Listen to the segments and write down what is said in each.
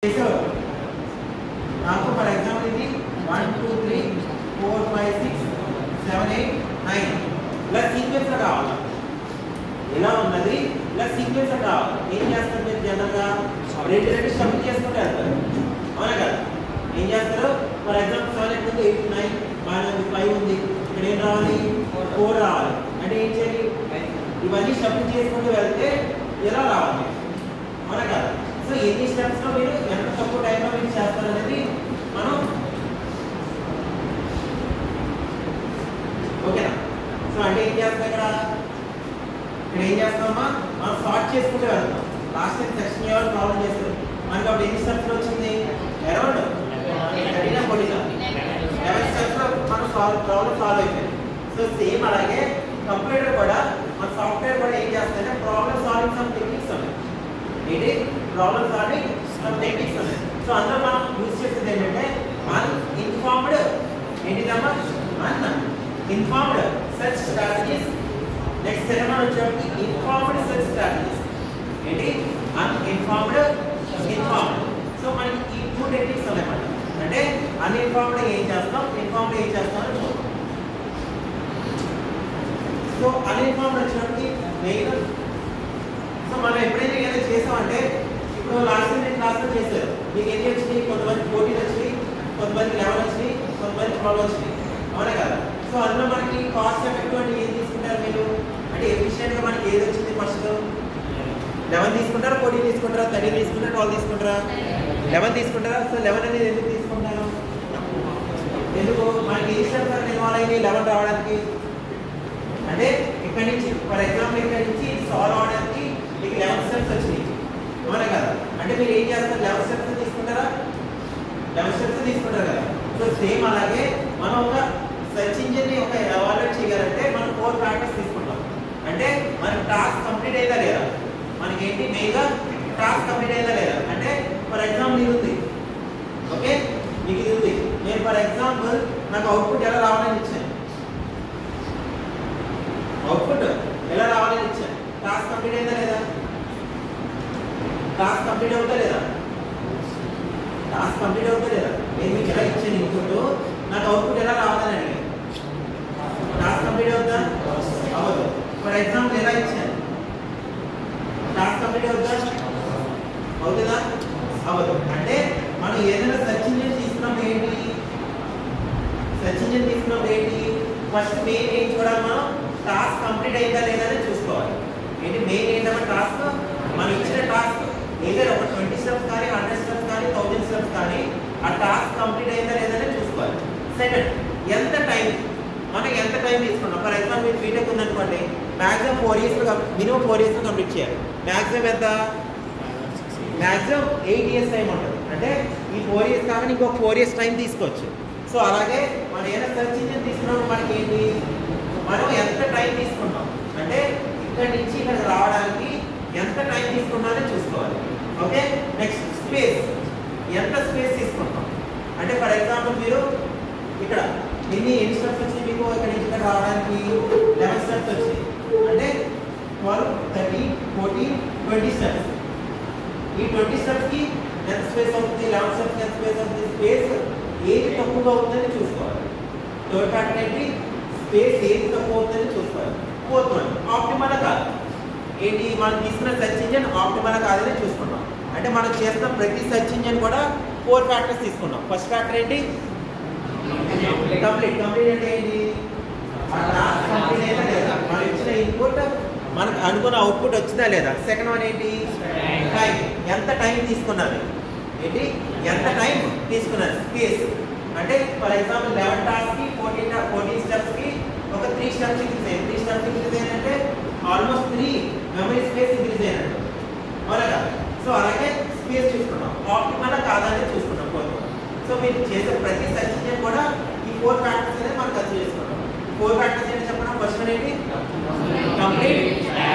చేసేవారు నాకు for example ఇది one two three four five six seven eight nine ఇలా సీక్వెన్స్ కావాలి ఇలా ఉన్నది ఇలా సీక్వెన్స్ కావాలి ఏం చేస్తారు మీరు జనరల్గా రెండు రెండు షఫిల్ చేసుకుంటూ వెళ్తారు అవునా కదా ఏం చేస్తారు ఫర్ ఎగ్జాంపుల్ సెవెన్ ఎయిట్ ఉంది ఎయిట్ నైన్ బాగా ఉంది ఫైవ్ ఉంది ఇక్కడ ఏం రావాలి ఫోర్ రావాలి అంటే ఏం చేయాలి ఇవన్నీ షఫిల్ చేసుకుంటూ వెళ్తే ఎలా రావాలి అవునా కదా సో ఎన్ని స్టెప్స్ లో మీరు ఎంత తక్కువ టైంలో మీరు చేస్తారనేది మనం ఓకేనా సో అంటే ఏం చేస్తాం ఇక్కడ ఇక్కడ ఏం చేస్తామా మనం సార్ట్ చేసుకుంటూ వెళ్తాం లాస్ట్ టైం సెక్షన్ ఎవరు ప్రాబ్లం చేస్తారు మనకి అప్పుడు ఎన్ని స్టెప్స్ వచ్చింది అరౌండ్ థర్టీనా ఫోర్టీనా లెవెన్ స్టెప్స్ లో మనం సాల్వ్ ప్రాబ్లం సాల్వ్ అయిపోయింది సో సేమ్ అలాగే కంప్యూటర్ కూడా మన సాఫ్ట్వేర్ కూడా ఏం చేస్తారంటే ప్రాబ్లం సాల్వింగ్ సమ్ టెక్నిక్స్ ఉన్నాయి ఏంటి ప్రాబ్లం సాల్వింగ్ సమ్ టెక్నిక్స్ ఉన్నాయి సో అందులో మనం యూజ్ చేసేది ఏంటంటే అన్ ఇన్ఫార్మ్డ్ ఏంటిదమ్మా uninformed search strategies next second వచ్చేటప్పటికి ఇన్ఫార్మ్డ్ సర్చ్ స్ట్రాటజీస్ ఏంటి అన్ ఇన్ఫార్మ్డ్ ఇన్ఫార్మ్డ్ సో మనకి ఈ టూ టెక్నిక్స్ ఉన్నాయి మనకి అంటే అన్ఇన్ఫార్మ్డ్ ఏం చేస్తాం ఇన్ఫార్మ్డ్ ఏం చేస్తాం అని చూద్దాం సో అన్ఇన్ఫార్మ్డ్ వచ్చినప్పటికి మెయిన్ సో మనం ఎప్పుడైనా ఏదైనా చేసామంటే ఇప్పుడు లాస్ట్ నేను క్లాస్లో చేశారు మీకు ఎన్ని వచ్చినాయి కొంతమంది ఫోర్టీన్ వచ్చినాయి కొంతమంది లెవెన్ వచ్చినాయి కొంతమంది ట్వెల్వ్ వచ్చినాయి అవునా కదా సో అందులో మనకి కాస్ట్ ఎఫెక్టివ్ అంటే ఏం తీసుకుంటారు మీరు అంటే ఎఫిషియెంట్గా మనకి ఏది వచ్చింది ఫస్ట్ లెవెన్ తీసుకుంటారా ఫోర్టీన్ తీసుకుంటారా థర్టీన్ తీసుకుంటారా ట్వెల్వ్ తీసుకుంటారా లెవెన్ తీసుకుంటారా సో లెవెన్ అనేది ఎందుకు తీసుకుంటారు ఎందుకు మనకి ఏ స్టెప్స్ అని ఇన్వాల్వ్ అయ్యి లెవెన్ రావడానికి అంటే ఇక్కడ నుంచి ఫర్ ఎగ్జాంపుల్ ఇక్కడ నుంచి సాల్వ్ అవడానికి మీకు లెవెన్ స్టెప్స్ వచ్చినాయి అవునా కదా అంటే మీరు ఏం చేస్తారు లెవెన్ స్టెప్స్ తీసుకుంటారా లెవెన్ స్టెప్స్ తీసుకుంటారు కదా సో సేమ్ అలాగే మనం ఒక సెర్చ్ ఇంజిన్ ని ఒక ఎవాల్యుయేట్ చేయాలంటే మనం ఫోర్ ఫ్యాక్టర్స్ తీసుకుంటాం అంటే మన టాస్క్ కంప్లీట్ అయిందా లేదా మనకి ఏంటి మెయిన్గా టాస్క్ కంప్లీట్ అయిందా లేదా అంటే ఫర్ ఎగ్జాంపుల్ ఇది ఉంది ఓకే మీకు ఇది ఉంది నేను ఫర్ ఎగ్జాంపుల్ నాకు అవుట్పుట్ ఎలా రావాలని ఇచ్చాను అవుట్పుట్ ఎలా రావాలని ఇచ్చాను టాస్క్ కంప్లీట్ అయిందా లేదా టాస్క్ కంప్లీట్ అవుతా లేదా టాస్క్ కంప్లీట్ అవుతా లేదా నేను మీకు ఎలా ఇచ్చాను ఇన్పుట్ నాకు అవుట్పుట్ ఎలా రావాలని అడిగాను టాస్క్ కంప్లీట్ అవుతా అవ్వదు ఫర్ ఎగ్జాంపుల్ ఎలా ఇచ్చాను టాస్క్ కంప్లీట్ అవుతా అవుతుందా అవ్వదు అంటే మనం ఏదైనా సెర్చ్ ఇంజిన్ తీసుకున్నప్పుడు ఏంటి సెర్చ్ ఇంజిన్ తీసుకున్నప్పుడు ఏంటి ఫస్ట్ మెయిన్ ఏం చూడాలి మనం టాస్క్ కంప్లీట్ అయిందా లేదా అని చూసుకోవాలి ఏంటి మెయిన్ ఏంటంటే టాస్క్ మనం ఇచ్చిన టాస్క్ ఏదైనా ఒక ట్వంటీ స్టెప్స్ కానీ హండ్రెడ్ స్టెప్స్ కానీ థౌజండ్ స్టెప్స్ కానీ ఆ టాస్క్ కంప్లీట్ అయిందా లేదా అని చూసుకోవాలి సెకండ్ ఎంత టైం మనం ఎంత టైం తీసుకున్నాం ఫర్ ఎగ్జాంపుల్ మీరు బీటెక్ ఉందనుకోండి maximum four years minimum four years complete చేయాలి మ్యాక్సిమం ఎంత మ్యాక్సిమం ఎయిట్ ఇయర్స్ టైం ఉంటుంది అంటే ఈ ఫోర్ ఇయర్స్ కాకుండా ఇంకొక ఫోర్ ఇయర్స్ టైం తీసుకోవచ్చు సో అలాగే మనం ఏదైనా సెర్చ్ ఇంజిన్ తీసుకున్నప్పుడు మనకి ఏంటి మనం ఎంత టైం తీసుకున్నాం అంటే ఇక్కడ నుంచి ఇక్కడికి రావడానికి ఎంత టైం తీసుకున్నామని చూసుకోవాలి ఓకే నెక్స్ట్ స్పేస్ ఎంత స్పేస్ తీసుకుంటాం అంటే ఫర్ ఎగ్జాంపుల్ మీరు ఇక్కడ ఎన్ని ఎన్ని స్టెప్స్ వచ్చినాయి మీకు ఇక్కడ నుంచి ఇక్కడ రావడానికి లెవెన్ స్టెప్స్ వచ్చినాయి అంటే twelve thirty fourteen twenty steps ఈ ట్వంటీ స్టెప్స్ కి ఎంత స్పేస్ అవుతుంది లెవెన్ స్టెప్స్ ఎంత స్పేస్ అవుతుంది స్పేస్ ఏది తక్కువగా అవుతుందని చూసుకోవాలి థర్డ్ ఫ్యాక్టర్ ఏంటి స్పేస్ ఏది తక్కువ అవుతుందని చూసుకోవాలి ఫోర్త్ వన్ ఆప్టిమల్ కాదు ఏంటి మనం తీసుకున్న సెర్చ్ ఇంజన్ ఆప్టిమల్ కాదని చూసుకున్నాం అంటే మనం చేస్తున్న ప్రతి సెర్చ్ ఇంజన్ కూడా ఫోర్ ఫ్యాక్టర్స్ తీసుకున్నాం ఫస్ట్ ఫ్యాక్టర్ ఏంటి కంప్లీట్ కంప్లీట్ అంటే ఏంటి మన టాస్క్ కంప్లీట్ అయినా లేదా మనం ఇచ్చిన ఇన్పుట్ మనకు అనుకున్న అవుట్పుట్ వచ్చిందా లేదా సెకండ్ వన్ ఏంటి టైం ఎంత టైం తీసుకున్నది ఏంటి ఎంత టైం తీసుకున్నది స్పేస్ అంటే ఫర్ ఎగ్జాంపుల్ లెవెన్ టాస్క్కి ఫోర్టీన్ ఫోర్టీన్ స్టెప్స్కి ఒక త్రీ స్టెప్స్ ఇంక్రీజ్ అయ్యింది త్రీ స్టెప్స్ ఇంక్రీజ్ అయ్యారంటే almost three memory space increase అయినట్టు అవునా కదా సో అలాగే స్పేస్ చూసుకున్నాం ఆప్టిమల్ కాదని చూసుకున్నాం ఫోర్త్ సో మీరు చేసే ప్రతి సెర్చ్ ఇంజిన్ కూడా ఈ ఫోర్ ఫ్యాక్టర్స్ అనేది మనం కన్సిడర్ చేసుకున్నాం ఫోర్ ఫ్యాక్టర్స్ ఏంటి చెప్పడం ఫస్ట్ వన్ ఏంటి కంప్లీట్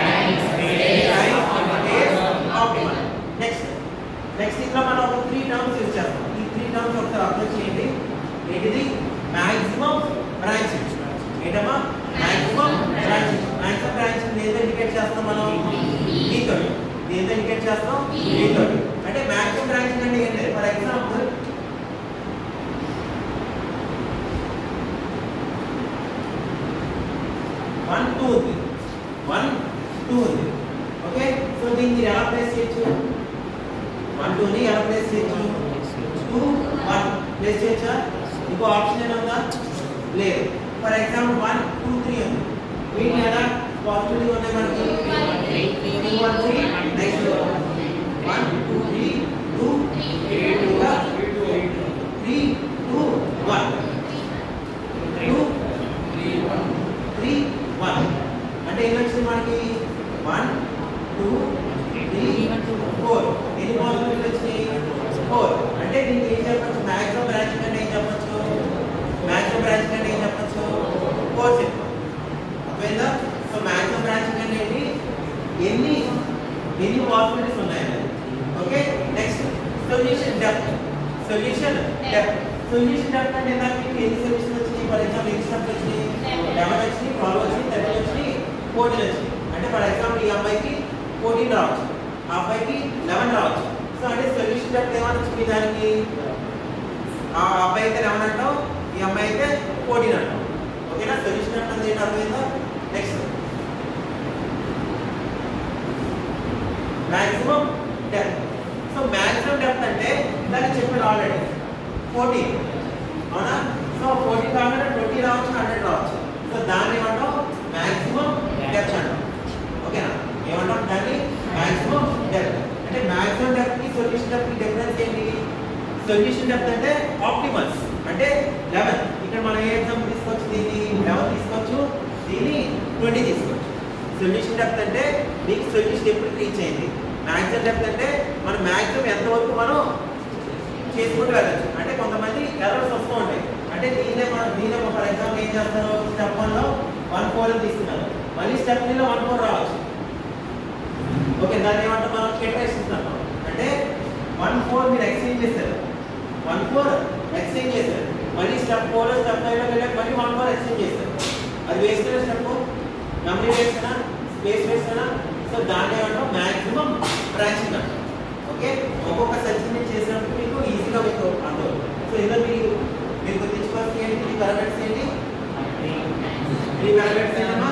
ఆప్టిమల్ నెక్స్ట్ నెక్స్ట్ ఇందులో మనం ఒక త్రీ టర్మ్స్ యూజ్ చేస్తాం ఈ త్రీ టర్మ్స్ ఒకసారి అర్థం చేయండి ఏంటిది మాక్సిమం బ్రాంచింగ్ ఏంటమ్మా మాక్సిమం బ్రాంచింగ్ మాక్సిమం బ్రాంచింగ్ దేంతో ఇండికేట్ చేస్తాం మనం దీంతో దేంతో ఇండికేట్ చేస్తాం దీంతో అంటే మాక్సిమం బ్రాంచింగ్ అంటే ఏంటి త్రీ ఎలా ప్లేస్ చేయొచ్చు టూ వన్ ప్లేస్ చేయొచ్చా ఇంకో ఆప్షన్ ఏమైనా ఉందా లేదు for example one two three ఉంది వీటిని ఎలా పాజిటివ్ ఉన్నాయి మనకి two one three next one two three two two three two one two three one అంటే ఎన్ని వచ్చింది మనకి వన్ టూ త్రీ ఫోర్ ఎన్ని పాజిటివ్ వచ్చినాయి ఫోర్ అంటే దీనికి ఏం చెప్పచ్చు మ్యాక్సిమం బ్రాంచ్ కంటే ఏం చెప్పచ్చు మ్యాక్సిమం బ్రాంచ్ కంటే ఏం చెప్పచ్చు ఫోర్ చెప్పు అర్థమైందా సో మ్యాక్సిమం బ్రాంచ్ కంటే ఏంటి ఎన్ని ఎన్ని పాసిబిలిటీస్ ఉన్నాయి okay next solution depth solution depth solution depth అంటే ఇందాక మీకు ఎన్ని సొల్యూషన్ వచ్చినాయి ఫర్ ఎగ్జాంపుల్ ఎన్ని స్టెప్స్ వచ్చినాయి లెవెన్ వచ్చినాయి ట్వెల్వ్ వచ్చినాయి థర్టీన్ వచ్చినాయి ఫోర్టీన్ వచ్చినాయి అంటే ఫర్ ఎగ్జాంపుల్ ఈ అమ్మాయికి ఫోర్టీన్ రావచ్చు ఆ అబ్బాయికి లెవెన్ రావచ్చు సో అంటే సొల్యూషన్ డెప్త్ ఏమనొచ్చు మీ దానికి ఆ అబ్బాయి అయితే లెవెన్ అంటాం ఈ అమ్మాయి అయితే ఫోర్టీన్ అంటాం ఓకేనా సొల్యూషన్ డెప్త్ అంటే ఏంటి అర్థమైందా next maximum depth so maximum depth అంటే దాన్ని చెప్పాను ఆల్రెడీ ఫోర్టీన్ అవునా సో ఫోర్టీన్ కాకుండా ట్వంటీ రావచ్చు హండ్రెడ్ రావచ్చు సో దాన్ని ఏమంటాం మాక్సిమం డెప్త్ అంటాం ఓకేనా ఏమంటాం దాన్ని మాక్సిమం డెప్త్ అంటే మాక్సిమం డెప్త్ కి సొల్యూషన్ డెప్త్ కి డిఫరెన్స్ ఏంటి సొల్యూషన్ డెప్త్ అంటే ఆప్టిమల్స్ అంటే లెవెన్ ఇక్కడ మనం ఏ ఎగ్జాంపుల్ తీసుకోవచ్చు దీన్ని లెవెన్ తీసుకోవచ్చు దీన్ని ట్వంటీ తీసుకోవచ్చు సొల్యూషన్ డెప్త్ అంటే మీకు సొల్యూషన్ ఎప్పుడు రీచ్ అయింది మ్యాక్సిమం డెప్త్ అంటే మనం మ్యాక్సిమం ఎంతవరకు మనం చేసుకుంటూ వెళ్ళచ్చు అంటే కొంతమంది ఎర్రర్స్ వస్తూ ఉంటాయి అంటే దీనే మనం దీనే ఫర్ ఎగ్జాంపుల్ ఏం చేస్తారు స్టెప్ వన్లో వన్ ఫోర్ అని తీసుకున్నారు మళ్ళీ స్టెప్ త్రీలో వన్ ఫోర్ రావచ్చు ఓకే దాన్ని ఏమంటాం మనం కెటరేషన్స్ అంటాం అంటే వన్ ఫోర్ మీరు ఎక్స్చేంజ్ చేశారు వన్ ఫోర్ ఎక్స్చేంజ్ చేశారు మళ్ళీ స్టెప్ ఫోర్ స్టెప్ ఫైవ్లో వెళ్ళాక మళ్ళీ వన్ ఫోర్ ఎక్స్చేంజ్ చేశారు అది వేస్ట్ స్టెప్ మెమరీ వేస్టనా స్పేస్ వేస్టనా సో దాన్ని ఏమంటాం మ్యాక్సిమం బ్రాంచింగ్ అంటాం ఓకే ఒక్కొక్క సెర్చింగ్ చేసినప్పుడు మీకు ఈజీగా మీకు అర్థం సో ఇందులో మీరు మీరు గుర్తించుకోవాల్సి ఏంటి త్రీ పారామీటర్స్ ఏంటి త్రీ పారామీటర్స్ ఏంటమ్మా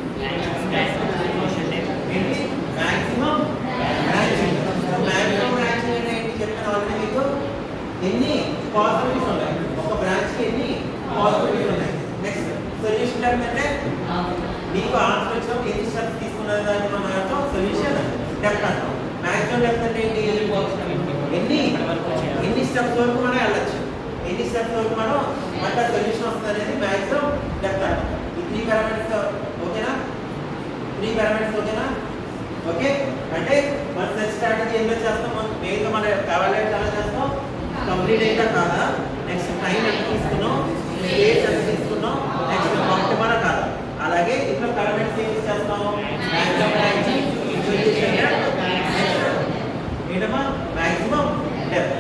ఏంటి maximum branching so maximum branching అంటే ఏంటి చెప్పాను ఆల్రెడీ మీకు ఎన్ని పాసిబిలిటీస్ ఉన్నాయి ఒక బ్రాంచ్కి ఎన్ని పాసిబిలిటీస్ ఉన్నాయి నెక్స్ట్ సొల్యూషన్ టైం అంటే మీకు ఆన్సర్ వచ్చినప్పుడు ఎన్ని స్టెప్స్ తీసుకున్నది దాన్ని మనం అంటాం సొల్యూషన్ డెప్త్ అంటాం మ్యాక్సిమం డెప్త్ అంటే ఏంటి ఎన్ని ఎన్ని స్టెప్స్ వరకు మనం వెళ్ళచ్చు ఎన్ని స్టెప్స్ వరకు మనం అంటే సొల్యూషన్ వస్తుంది అనేది మ్యాక్సిమం డెప్త్ అంటాం ఈ త్రీ పారామీటర్స్ ఓకేనా త్రీ పారామీటర్స్ ఓకేనా ఓకే అంటే మన సెట్ స్ట్రాటజీ ఏం చేస్తాం మెయిన్గా మనం ఎవాల్యుయేట్ ఎలా చేస్తాం కంప్లీట్ అయిందా కాదా నెక్స్ట్ టైం ఎంత తీసుకున్నాం స్పేస్ ఎంత తీసుకున్నాం నెక్స్ట్ ఆప్టిమల్ కాదా అలాగే ఇంట్లో పారామీటర్స్ ఏం చేస్తాం మ్యాక్సిమం ర్యాంకింగ్ సొల్యూషన్ ఏంటమ్మా మ్యాక్సిమం డెప్త్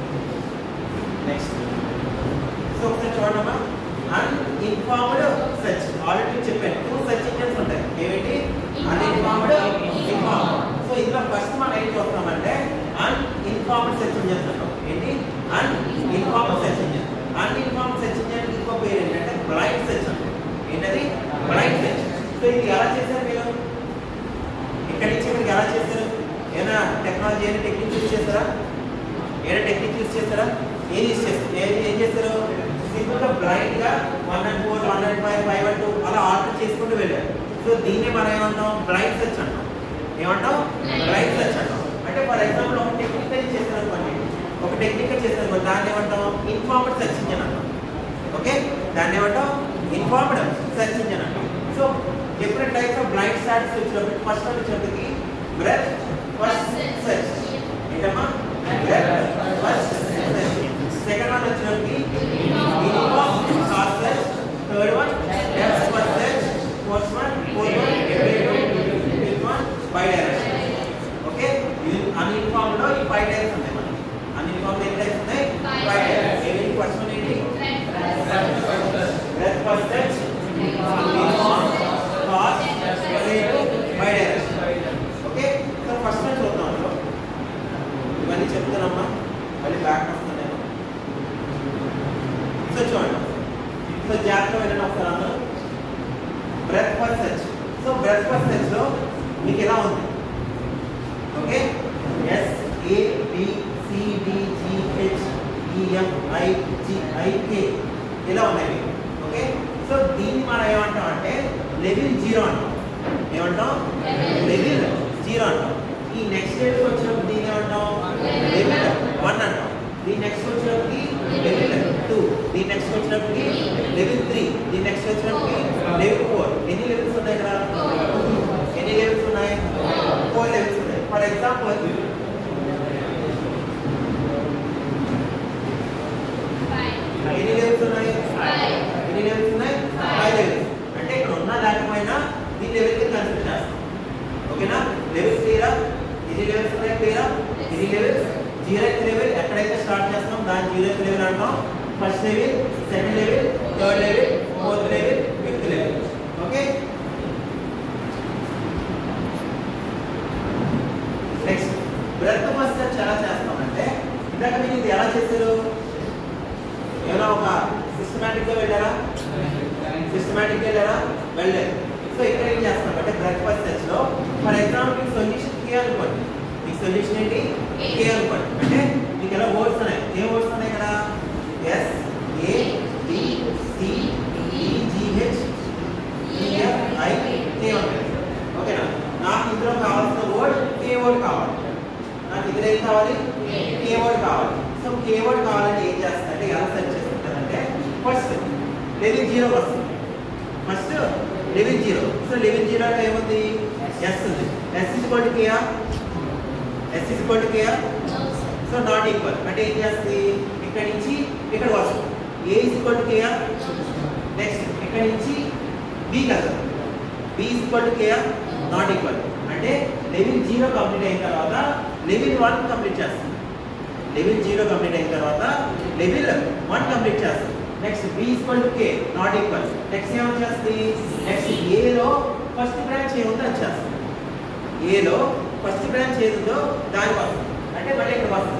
నెక్స్ట్ సో ఒకసారి చూడమ్మా అన్ఇన్ఫార్మ్డ్ సెర్చ్ ఆల్రెడీ చెప్పాను టూ సెర్చ్ ఇంజన్స్ ఉంటాయి ఏమిటి అన్ఇన్ఫార్మ్డ్ ఇన్ఫార్మ్ సో ఇందులో ఫస్ట్ మనం ఏం చూస్తామంటే అన్ఇన్ఫార్మ్డ్ సెర్చ్ ఇంజన్స్ అంటాం ఏంటి uninformed search engine uninformed search engine ఇంకో పేరు ఏంటంటే బ్లైండ్ సెర్చ్ అంటాం ఏంటది బ్లైండ్ సెర్చ్ సో ఇది ఎలా చేశారు మీరు ఇక్కడి నుంచి మీరు ఎలా చేశారు ఏమైనా టెక్నాలజీ ఏమైనా టెక్నిక్ యూజ్ చేస్తారా ఏమైనా టెక్నిక్ యూజ్ చేస్తారా ఏం యూజ్ చేస్తారు ఏం ఏం చేస్తారు సింపుల్గా బ్లైండ్గా one and four one and five five and two అలా ఆర్డర్ చేసుకుంటూ వెళ్ళారు సో దీన్ని మనం ఏమంటాం బ్లైండ్ సెర్చ్ అంటాం ఏమంటాం బ్లైండ్ సెర్చ్ అంటాం అంటే ఫర్ ఎగ్జాంపుల్ ఒక టెక్నికల్ చేస్తారు అనుకోండి ఒక టెక్నికల్ చేస్తారు అనుకోండి దాన్ని ఏమంటాం ఇన్ఫార్మ్డ్ సెర్చ్ ఇంజన్ అంటాం ఓకే దాన్ని ఏమంటాం ఇన్ఫార్మ్డ్ సెర్చ్ ఇంజన్ అంటాం so different types of blind starts వచ్చినప్పుడు ఫస్ట్ వన్ వచ్చేప్పటికి బ్రెత్ ఫస్ట్ సెర్చ్ ఏంటమ్మా breadth first search second one వచ్చినప్పటికి minimum short search third one depth first search fourth one fourth one fifth one bi direction okay uninformed లో ఈ five types ఉన్నాయి మనకి అన్ఇన్ఫార్మ్ ఎన్ని types ఉన్నాయి five types ఏమిటి first one ఏంటి breadth first search minimum short bi direction okay so first one చూద్దాం అందులో ఇవన్నీ చెప్తానమ్మా మళ్ళీ బ్యాక్ వస్తాను నేను సో చూడండి సో జాగ్రత్త వెళ్ళండి ఒకసారి అందరూ breadth first search so breadth first search లో మీకు ఎలా ఉంది okay S A B C CDGH EFI GIK ఇలా ఉన్నాయి ఓకే సో దీన్ని మనం ఏమంటాం అంటే లెవెల్ జీరో అంటాం ఏమంటాం లెవెల్ జీరో అంటాం ఈ నెక్స్ట్ లెవెల్కి వచ్చినప్పుడు దీన్ని ఏమంటాం లెవెల్ వన్ అంటాం దీని నెక్స్ట్ వచ్చినప్పటికి లెవెల్ టూ దీని నెక్స్ట్ వచ్చినప్పటికి లెవెల్ త్రీ దీని నెక్స్ట్ వచ్చినప్పటికి లెవెల్ ఫోర్ ఎన్ని లెవెల్స్ ఉన్నాయి ఇక్కడ ఎన్ని లెవెల్స్ ఉన్నాయి ఫోర్ లెవెల్స్ ఉన్నాయి ఫర్ ఎగ్జాంపుల్ ఎన్ని లెవెల్స్ ఉన్నాయి ఎన్ని లెవెల్స్ ఉన్నాయి ఫైవ్ లెవెల్స్ అంటే ఇక్కడ ఉన్నా లేకపోయినా దీని లెవెల్ కి కన్సిడర్ చేస్తాం ఓకేనా లెవెల్స్ క్లియరా ఎన్ని లెవెల్స్ ఉన్నాయి క్లియరా ఎన్ని లెవెల్స్ జీరో లెవెల్ ఎక్కడైతే స్టార్ట్ చేస్తాం దాని జీరో లెవెల్ అంటాం first level second level third level fourth level fifth level okay next breadth మస్టర్ ఎలా చేస్తామంటే ఇందాక మీరు ఇది ఎలా చేశారు ఏమైనా ఒక సిస్టమేటిక్ గా వెళ్ళారా సిస్టమేటిక్ వెళ్ళారా వెళ్ళలేదు సో ఇక్కడ ఏం చేస్తాం అంటే బ్రేక్ఫాస్ట్ సెర్చ్ లో ఫర్ ఎగ్జాంపుల్ సొల్యూషన్ కే అనుకోండి మీ సొల్యూషన్ ఏంటి కే అనుకోండి అంటే మీకు ఎలా వర్డ్స్ ఉన్నాయి ఏ వర్డ్స్ ఉన్నాయి ఇక్కడ S A D C E G H EF I K ఉంటాయి ఓకేనా నాకు ఇందులో కావాల్సిన వర్డ్ కే వర్డ్ కావాలి నాకు ఇందులో ఏం కావాలి కే వర్డ్ కావాలి సో కే వర్డ్ కావాలంటే ఏం చేస్తానంటే ఎలా సెర్చ్ చేసుకుంటానంటే ఫస్ట్ లెవెల్ జీరో వస్తుంది first level zero so level జీరోలో ఏముంది ఎస్ ఉంది ఎస్ ఇస్ ఈక్వల్ టు కేఆ ఎస్ ఇస్ ఈక్వల్ టు కేఆ సో నాట్ ఈక్వల్ అంటే ఏం చేస్తుంది ఇక్కడ నుంచి ఇక్కడ వస్తుంది ఏ ఇస్ ఈక్వల్ టు కేఆ నెక్స్ట్ ఇక్కడ నుంచి బి కదా బి ఇస్ ఈక్వల్ టు కేఆ నాట్ ఈక్వల్ అంటే లెవెల్ జీరో కంప్లీట్ అయిన తర్వాత లెవెల్ వన్ కంప్లీట్ చేస్తుంది లెవెల్ జీరో కంప్లీట్ అయిన తర్వాత లెవెల్ వన్ కంప్లీట్ చేస్తుంది next B equal to K not equal next ఏమొచ్చేస్తుంది నెక్స్ట్ ఏలో ఫస్ట్ బ్రాంచ్ ఏముందో అది చేస్తుంది ఏలో ఫస్ట్ బ్రాంచ్ ఏది ఉందో దానికి వస్తుంది అంటే మళ్ళీ ఇక్కడ వస్తుంది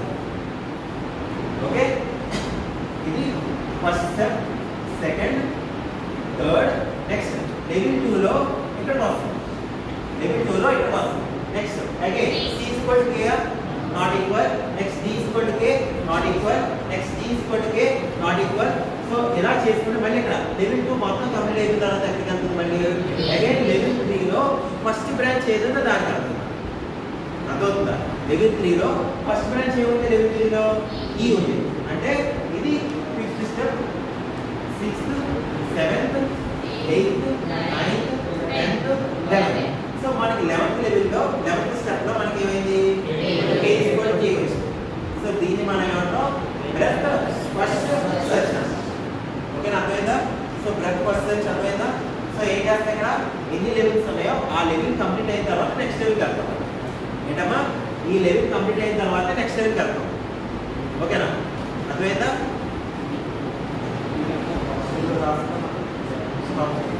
ఓకే ఇది first step second third next level టూలో ఇక్కడ వస్తుంది లెవెల్ టూలో ఇక్కడ వస్తుంది next again C equal to K not equal next D equal to K not equal next D equal to K not equal so ఇలా చేసుకుంటే మళ్ళీ ఇక్కడ లెవెల్ టూ మొత్తం కంప్లీట్ అయిన తర్వాత ఎక్కడికి వెళ్తుంది మళ్ళీ అగైన్ లెవెల్ త్రీలో ఫస్ట్ బ్రాంచ్ ఏదైనా దానికి వెళ్తుంది అర్థమవుతుందా లెవెల్ త్రీలో ఫస్ట్ బ్రాంచ్ ఏముంది లెవెల్ త్రీలో ఈ ఉంది అంటే ఇది fifth step sixth seventh eighth ninth tenth eleventh so మనకి లెవెన్త్ లెవెల్లో లెవెన్త్ స్టెప్ లో మనకి ఏమైంది కే ఈక్వల్ కే వచ్చింది సో దీన్ని మనం ఏమంటాం బ్రెత్ ఫస్ట్ సెర్చ్ ఓకేనా అర్థమైందా సో బ్రెత్ ఫస్ట్ సెర్చ్ అర్థమైందా సో ఏం చేస్తాం ఇక్కడ ఎన్ని లెవెల్స్ ఉన్నాయో ఆ లెవెల్ కంప్లీట్ అయిన తర్వాత నెక్స్ట్ లెవెల్కి వెళ్తాం ఏంటమ్మా ఈ లెవెల్ కంప్లీట్ అయిన తర్వాత నెక్స్ట్ లెవెల్కి వెళ్తాం ఓకేనా అర్థమైందా Stop.